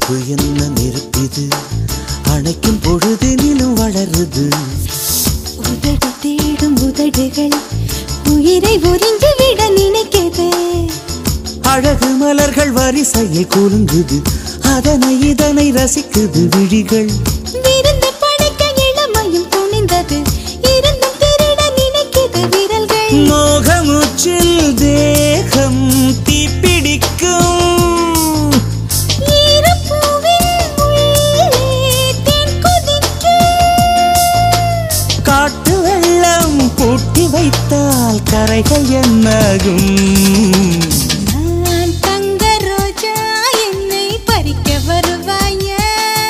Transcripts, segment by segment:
நெருப்பு என்ன நெருப்பிது அணைக்கும் பொழுதினிலும் வளருது உதடு தேடும் உதடுகள் உயிரை உறிஞ்சு விட நினைக்கிறது அழகு மலர்கள் வரிசையில் குலுங்குது அதனை இதனை ரசிக்குது விழிகள் விருந்து படைக்க இளமையும் துணிந்தது இருந்தும் திருட நினைக்கிறது விரல்கள் மோகமுச்சில் தேகம் தீப்பிடிக்கும் ஈரப்பூவின் உள்ளே தேன் கொதிக்கும். காட்டு வெள்ளம் பூட்டி வைத்தால் கரைகள் என்னாகும் நான் தங்க ரோஜா என்னை பறிக்க வருவாயா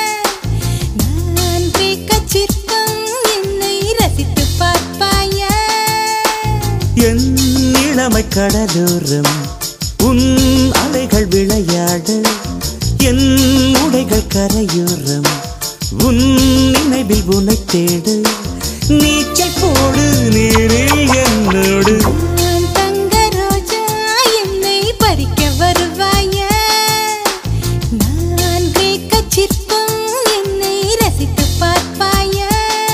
நான் கிரேக்கச் சிற்பம் என்னை ரசித்து பார்ப்பாயா என் இளமை கடலோரம் உன் அலைகள் விளையாட என் உடைகள் கரையோரம் உன் நினைவில் உனை தேடு நீச்சல் போடு நீரில் என்னோடு நான் தங்க ரோஜா என்னை பறிக்க வருவாயா நான் கிரேக்கச் சிற்பம் என்னை ரசித்து பார்ப்பாயா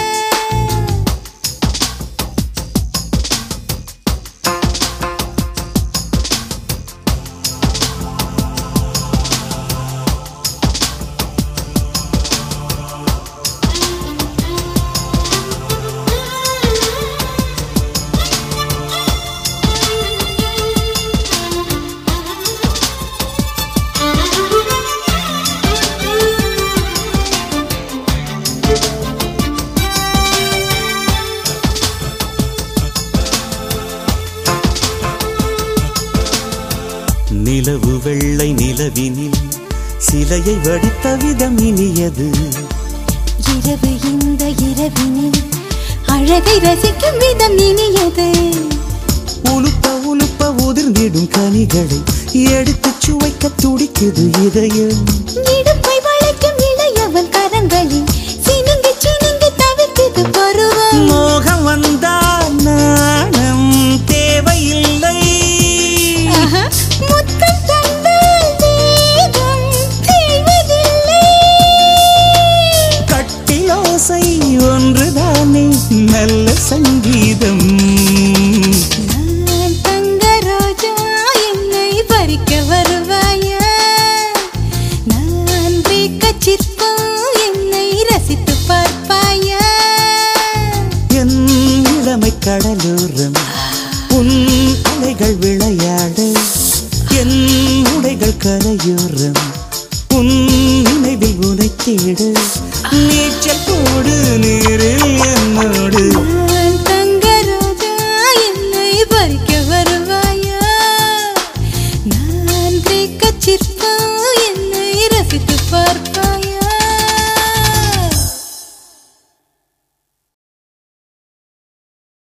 நிலவு வெள்ளை நிலவினில் சிலையை வடித்த விதம் இனியது இரவு இந்த இரவினில் அழகை ரசிக்கும் விதம் இனியது உலுப்ப உலுப்ப உதிர்ந்திடும் கனிகளை எடுத்து சுவைக்க துடிக்குது இதயம் இடுப்பை வளைக்கும் இளையவன் கரங்களில் சினுங்கி சினுங்கி தவிர்க்குது பருவம் மோகம் வந்தால் நாணம் தேவையில்லை ஆஹா, முத்தம் தந்தால் வேகம் தேய்வதில்லை. கட்டிலோசை ஒன்றுதானே நல்ல சங்கீதம் நான் தங்க ரோஜா என்னை பறிக்க வருவாயா நான் கிரேக்கச் சிற்பம் என்னை ரசித்து பார்ப்பாயா என் இளமை கடலோரம் உன் அலைகள் விளையாட என் உடைகள் கரையோரம் உன் நினைவில் உனை தேடு நீச்சல் போடு நீரில் என்னோடு